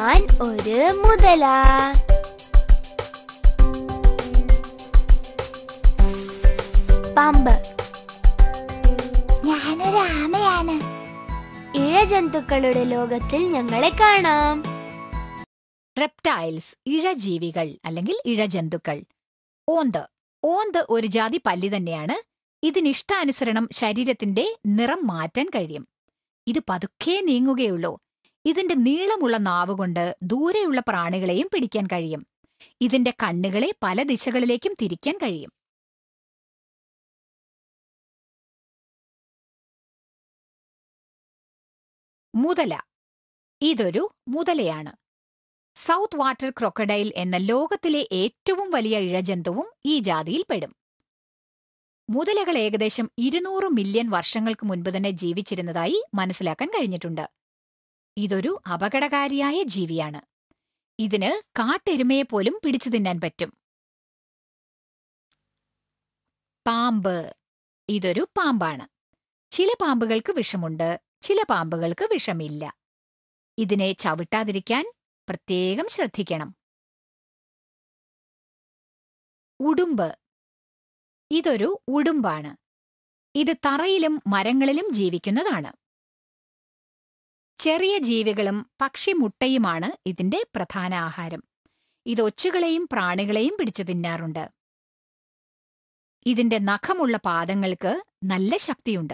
ഞാൻ ഒരു മുതല പാമ്പ് ഞാനൊരു ആമയാണ് ഇഴജന്തുക്കളുടെ ലോകത്തിൽ ഞങ്ങളെ കാണാം റെപ്റ്റൈൽസ് ഇഴജീവികൾ അല്ലെങ്കിൽ ഇഴജന്തുക്കൾ ഓന്ത് ഓന്ത് ഒരു ജാതി പല്ലി തന്നെയാണ് ഇതിനിഷ്ടാനുസരണം ശരീരത്തിന്റെ നിറം മാറ്റാൻ കഴിയും ഇത് പതുക്കെ നീങ്ങുകയുള്ളൂ ഇതിന്റെ നീളമുള്ള നാവുകൊണ്ട് ദൂരെയുള്ള പ്രാണികളെയും പിടിക്കാൻ കഴിയും ഇതിന്റെ കണ്ണുകളെ പല ദിശകളിലേക്കും തിരിക്കാൻ കഴിയും മുതല ഇതൊരു മുതലയാണ് സൗത്ത് വാട്ടർ ക്രൊക്കഡൈൽ എന്ന ലോകത്തിലെ ഏറ്റവും വലിയ ഇഴജന്തുവും ഈ ജാതിയിൽ പെടും മുതലകൾ ഏകദേശം ഇരുന്നൂറ് മില്യൺ വർഷങ്ങൾക്ക് മുൻപ് തന്നെ ജീവിച്ചിരുന്നതായി മനസ്സിലാക്കാൻ കഴിഞ്ഞിട്ടുണ്ട് ഇതൊരു അപകടകാരിയായ ജീവിയാണ് ഇതിന് കാട്ടെരുമയെ പോലും പിടിച്ചു തിന്നാൻ പറ്റും പാമ്പ് ഇതൊരു പാമ്പാണ് ചില പാമ്പുകൾക്ക് വിഷമുണ്ട് ചില പാമ്പുകൾക്ക് വിഷമില്ല ഇതിനെ ചവിട്ടാതിരിക്കാൻ പ്രത്യേകം ശ്രദ്ധിക്കണം ഉടുമ്പ് ഇതൊരു ഉടുമ്പാണ് ഇത് തറയിലും മരങ്ങളിലും ജീവിക്കുന്നതാണ് ചെറിയ ജീവികളും പക്ഷിമുട്ടയുമാണ് ഇതിന്റെ പ്രധാന ആഹാരം ഇത് ഒച്ചുകളെയും പ്രാണികളെയും പിടിച്ചു തിന്നാറുണ്ട് ഇതിന്റെ നഖമുള്ള പാദങ്ങൾക്ക് നല്ല ശക്തിയുണ്ട്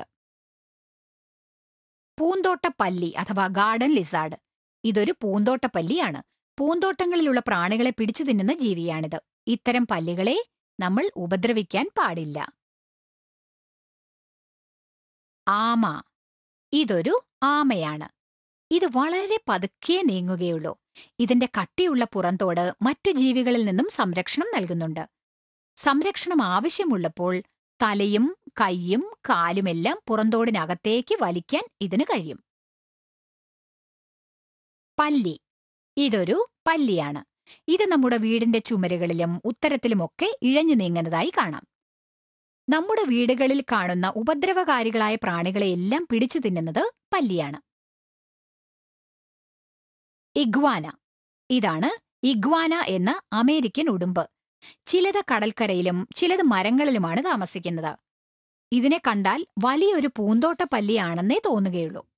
പൂന്തോട്ടപ്പല്ലി അഥവാ ഗാർഡൻ ലിസാർഡ് ഇതൊരു പൂന്തോട്ടപ്പല്ലിയാണ് പൂന്തോട്ടങ്ങളിലുള്ള പ്രാണികളെ പിടിച്ചു തിന്നുന്ന ജീവിയാണിത് ഇത്തരം പല്ലികളെ നമ്മൾ ഉപദ്രവിക്കാൻ പാടില്ല ആമ ഇതൊരു ആമയാണ് ഇത് വളരെ പതുക്കെ നീങ്ങുകയുള്ളൂ ഇതിന്റെ കട്ടിയുള്ള പുറന്തോട് മറ്റു ജീവികളിൽ നിന്നും സംരക്ഷണം നൽകുന്നുണ്ട് സംരക്ഷണം ആവശ്യമുള്ളപ്പോൾ തലയും കൈയും കാലുമെല്ലാം പുറന്തോടിനകത്തേക്ക് വലിക്കാൻ ഇതിന് കഴിയും പല്ലി ഇതൊരു പല്ലിയാണ് ഇത് നമ്മുടെ വീടിന്റെ ചുമരുകളിലും ഉത്തരത്തിലുമൊക്കെ ഇഴഞ്ഞു നീങ്ങുന്നതായി കാണാം നമ്മുടെ വീടുകളിൽ കാണുന്ന ഉപദ്രവകാരികളായ പ്രാണികളെയെല്ലാം പിടിച്ചു തിന്നുന്നത് പല്ലിയാണ് ഇഗ്വാന ഇതാണ് ഇഗ്വാന എന്ന അമേരിക്കൻ ഉടുമ്പ് ചിലത് കടൽക്കരയിലും ചിലത് മരങ്ങളിലുമാണ് താമസിക്കുന്നത് ഇതിനെ കണ്ടാൽ വലിയൊരു പൂന്തോട്ട പല്ലിയാണെന്നേ തോന്നുകയുള്ളൂ